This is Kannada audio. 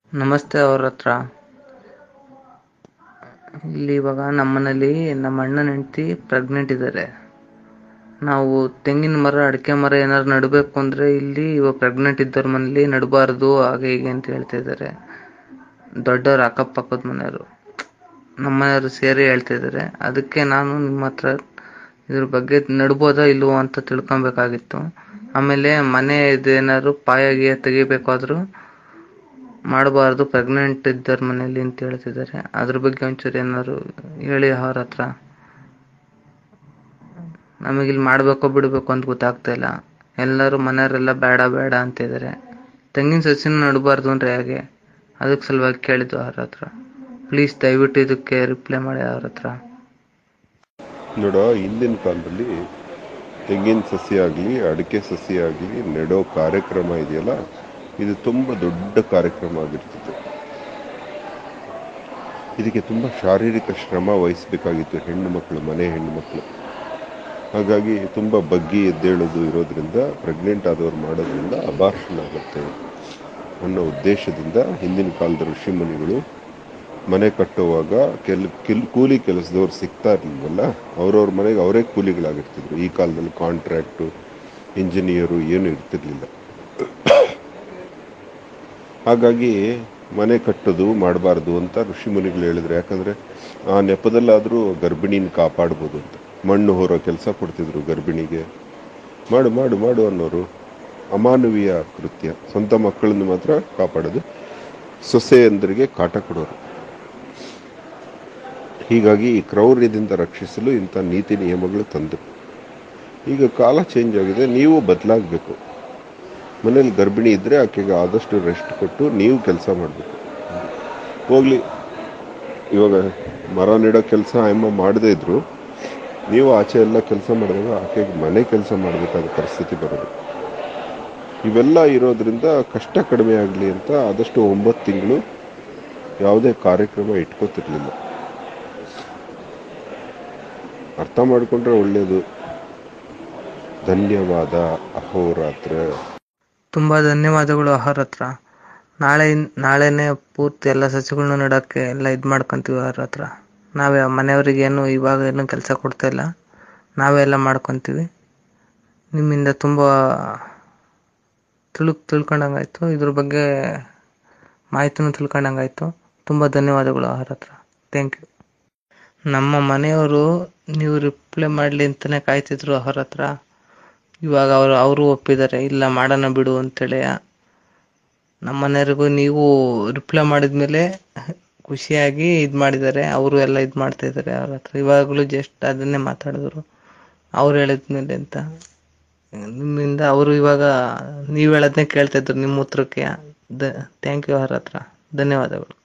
ನಮಸ್ತೆ ಅವ್ರ ಹತ್ರ ಇಲ್ಲಿ ಇವಾಗ ನಮ್ಮ ಮನೇಲಿ ನಮ್ಮ ಅಣ್ಣನ ಹೆಂಡತಿ ಪ್ರೆಗ್ನೆಂಟ್ ಇದ್ದಾರೆ ನಾವು ತೆಂಗಿನ ಮರ ಅಡಿಕೆ ಮರ ಏನಾದ್ರು ನಡಬೇಕು ಅಂದ್ರೆ ಇಲ್ಲಿ ಇವಾಗ ಪ್ರೆಗ್ನೆಂಟ್ ಇದ್ದವ್ರ ಮನೇಲಿ ನಡಬಾರ್ದು ಹಾಗೆ ಹೀಗೆ ಅಂತ ಹೇಳ್ತಾ ಇದ್ದಾರೆ ದೊಡ್ಡವ್ರ ಅಕ್ಕಪಕ್ಕದ ಮನೆಯವರು ನಮ್ಮ ಮನೆಯವರು ಸೇರಿ ಹೇಳ್ತಾ ಇದ್ದಾರೆ ಅದಕ್ಕೆ ನಾನು ನಿಮ್ಮ ಹತ್ರ ಇದ್ರ ಬಗ್ಗೆ ನಡ್ಬೋದಾ ಇಲ್ವೋ ಅಂತ ತಿಳ್ಕೊಬೇಕಾಗಿತ್ತು ಆಮೇಲೆ ಮನೆ ಇದೇನಾದ್ರು ಪಾಯ ಗೀಯ ತೆಗಿಬೇಕಾದ್ರು ಮಾಡಬಾರ್ದು ಪ್ರೆಗ್ನೆಂಟ್ ಇದ್ದವ್ರ ಮನೇಲಿ ಅಂತ ಹೇಳ್ತಿದ್ದಾರೆ ಅದ್ರ ಬಗ್ಗೆ ಒಂಚೂರು ಏನಾದ್ರು ಹೇಳಿ ಅವ್ರ ಹತ್ರ ನಮಗಿಲ್ಲಿ ಮಾಡಬೇಕೋ ಬಿಡಬೇಕು ಅಂತ ಗೊತ್ತಾಗ್ತಾ ಇಲ್ಲ ಎಲ್ಲರೂ ಮನೆಯವರೆಲ್ಲ ಬೇಡ ಬೇಡ ಅಂತಿದ್ದಾರೆ ತೆಂಗಿನ ಸಸಿನ ನಡಬಾರ್ದು ಅಂದ್ರೆ ಹೇಗೆ ಅದಕ್ಕೆ ಸಲುವಾಗಿ ಕೇಳಿದ್ದು ಅವ್ರ ಹತ್ರ ಪ್ಲೀಸ್ ದಯವಿಟ್ಟು ಇದಕ್ಕೆ ರಿಪ್ಲೈ ಮಾಡಿ ಅವ್ರ ಹತ್ರ ನೋಡ ಹಿಂದಿನ ಕಾಲದಲ್ಲಿ ತೆಂಗಿನ ಸಸಿ ಆಗಲಿ ಅಡಿಕೆ ಸಸಿ ಆಗಲಿ ನೆಡೋ ಕಾರ್ಯಕ್ರಮ ಇದೆಯಲ್ಲ ಇದು ತುಂಬ ದೊಡ್ಡ ಕಾರ್ಯಕ್ರಮ ಆಗಿರ್ತಿತ್ತು ಇದಕ್ಕೆ ತುಂಬ ಶಾರೀರಿಕ ಶ್ರಮ ವಹಿಸಬೇಕಾಗಿತ್ತು ಹೆಣ್ಣು ಮಕ್ಕಳು ಮನೆ ಹೆಣ್ಣು ಮಕ್ಕಳು ಹಾಗಾಗಿ ತುಂಬ ಬಗ್ಗಿ ಎದ್ದೇಳೋದು ಇರೋದ್ರಿಂದ ಪ್ರೆಗ್ನೆಂಟ್ ಆದವ್ರು ಮಾಡೋದ್ರಿಂದ ಅಬಾರ್ಷನ್ ಆಗುತ್ತೆ ಅನ್ನೋ ಉದ್ದೇಶದಿಂದ ಹಿಂದಿನ ಕಾಲದ ಋಷಿಮುನಿಗಳು ಮನೆ ಕಟ್ಟುವಾಗ ಕೆಲ್ ಕಿಲ್ ಕೂಲಿ ಕೆಲಸದವ್ರು ಸಿಗ್ತಾ ಇರ್ಲಿಲ್ವಲ್ಲ ಅವ್ರವ್ರ ಮನೆಗೆ ಅವರೇ ಕೂಲಿಗಳಾಗಿರ್ತಿದ್ರು ಈ ಕಾಲದಲ್ಲಿ ಕಾಂಟ್ರಾಕ್ಟು ಇಂಜಿನಿಯರು ಏನು ಇರ್ತಿರ್ಲಿಲ್ಲ ಹಾಗಾಗಿ ಮನೆ ಕಟ್ಟೋದು ಮಾಡಬಾರ್ದು ಅಂತ ಋಷಿಮುನಿಗಳು ಹೇಳಿದ್ರು ಯಾಕಂದರೆ ಆ ನೆಪದಲ್ಲಾದರೂ ಗರ್ಭಿಣಿನ ಕಾಪಾಡ್ಬೋದು ಅಂತ ಮಣ್ಣು ಹೊರೋ ಕೆಲಸ ಕೊಡ್ತಿದ್ರು ಗರ್ಭಿಣಿಗೆ ಮಾಡು ಮಾಡು ಮಾಡು ಅನ್ನೋರು ಅಮಾನವೀಯ ಕೃತ್ಯ ಸ್ವಂತ ಮಕ್ಕಳನ್ನು ಮಾತ್ರ ಕಾಪಾಡೋದು ಸೊಸೆಯಂದರಿಗೆ ಕಾಟ ಕೊಡೋರು ಹೀಗಾಗಿ ಈ ಕ್ರೌರ್ಯದಿಂದ ರಕ್ಷಿಸಲು ಇಂಥ ನೀತಿ ನಿಯಮಗಳು ತಂದರು ಈಗ ಕಾಲ ಚೇಂಜ್ ಆಗಿದೆ ನೀವು ಬದಲಾಗಬೇಕು ಮನೇಲಿ ಗರ್ಭಿಣಿ ಇದ್ದರೆ ಆಕೆಗೆ ಆದಷ್ಟು ರೆಸ್ಟ್ ಕೊಟ್ಟು ನೀವು ಕೆಲಸ ಮಾಡಬೇಕು ಹೋಗ್ಲಿ ಇವಾಗ ಮರ ನೆಡೋ ಕೆಲಸ ಅಮ್ಮ ಮಾಡದೇ ಇದ್ರು ನೀವು ಆಚೆ ಎಲ್ಲ ಕೆಲಸ ಮಾಡಿದಾಗ ಆಕೆಗೆ ಮನೆ ಕೆಲಸ ಮಾಡಬೇಕಾದ ಪರಿಸ್ಥಿತಿ ಬರೋದು ಇವೆಲ್ಲ ಇರೋದ್ರಿಂದ ಕಷ್ಟ ಕಡಿಮೆ ಆಗಲಿ ಅಂತ ಆದಷ್ಟು ಒಂಬತ್ತು ತಿಂಗಳು ಯಾವುದೇ ಕಾರ್ಯಕ್ರಮ ಇಟ್ಕೋತಿರ್ಲಿಲ್ಲ ಅರ್ಥ ಮಾಡಿಕೊಂಡ್ರೆ ಒಳ್ಳೆಯದು ಧನ್ಯವಾದ ಅಹೋರಾತ್ರ ತುಂಬಾ ಧನ್ಯವಾದಗಳು ಅವ್ರ ಹತ್ರ ನಾಳೆ ನಾಳೆನೆ ಪೂರ್ತಿ ಎಲ್ಲ ಸಸಿಗಳನ್ನ ನೆಡಕ್ಕೆ ಎಲ್ಲ ಇದು ಮಾಡ್ಕೊಂತೀವಿ ಅವ್ರ ಹತ್ರ ನಾವೇ ಮನೆಯವ್ರಿಗೆ ಏನು ಇವಾಗ ಏನು ಕೆಲಸ ಕೊಡ್ತಾ ಇಲ್ಲ ನಾವೇ ಎಲ್ಲ ಮಾಡ್ಕೊತೀವಿ ನಿಮ್ಮಿಂದ ತುಂಬ ತಿಳ್ಕ್ ತಿಳ್ಕೊಂಡಂಗಾಯ್ತು ಇದ್ರ ಬಗ್ಗೆ ಮಾಹಿತಿನೂ ತಿಳ್ಕೊಂಡಂಗಾಯ್ತು ತುಂಬ ಧನ್ಯವಾದಗಳು ಅವ್ರ ಹತ್ರ ಥ್ಯಾಂಕ್ ಯು ನಮ್ಮ ಮನೆಯವರು ನೀವು ರಿಪ್ಲೈ ಮಾಡಲಿ ಅಂತಲೇ ಕಾಯ್ತಿದ್ರು ಅವ್ರ ಹತ್ರ ಇವಾಗ ಅವರು ಅವರು ಒಪ್ಪಿದ್ದಾರೆ ಇಲ್ಲ ಮಾಡೋಣ ಬಿಡು ಅಂತೇಳಿ ನಮ್ಮ ಮನೆಯವ್ರಿಗೂ ನೀವು ರಿಪ್ಲೈ ಮಾಡಿದ್ಮೇಲೆ ಖುಷಿಯಾಗಿ ಇದು ಮಾಡಿದ್ದಾರೆ ಅವರು ಎಲ್ಲ ಇದು ಮಾಡ್ತಾ ಇದ್ದಾರೆ ಅವ್ರ ಹತ್ರ ಇವಾಗಲೂ ಜಸ್ಟ್ ಅದನ್ನೇ ಮಾತಾಡಿದ್ರು ಅವ್ರು ಹೇಳಿದ್ಮೇಲೆ ಅಂತ ನಿಮ್ಮಿಂದ ಅವರು ಇವಾಗ ನೀವು ಹೇಳೋದನ್ನೇ ಕೇಳ್ತಾ ಇದ್ರು ನಿಮ್ಮ ಉತ್ತರಕ್ಕೆ ದ ಥ್ಯಾಂಕ್ ಯು ಅವ್ರ ಹತ್ರ ಧನ್ಯವಾದಗಳು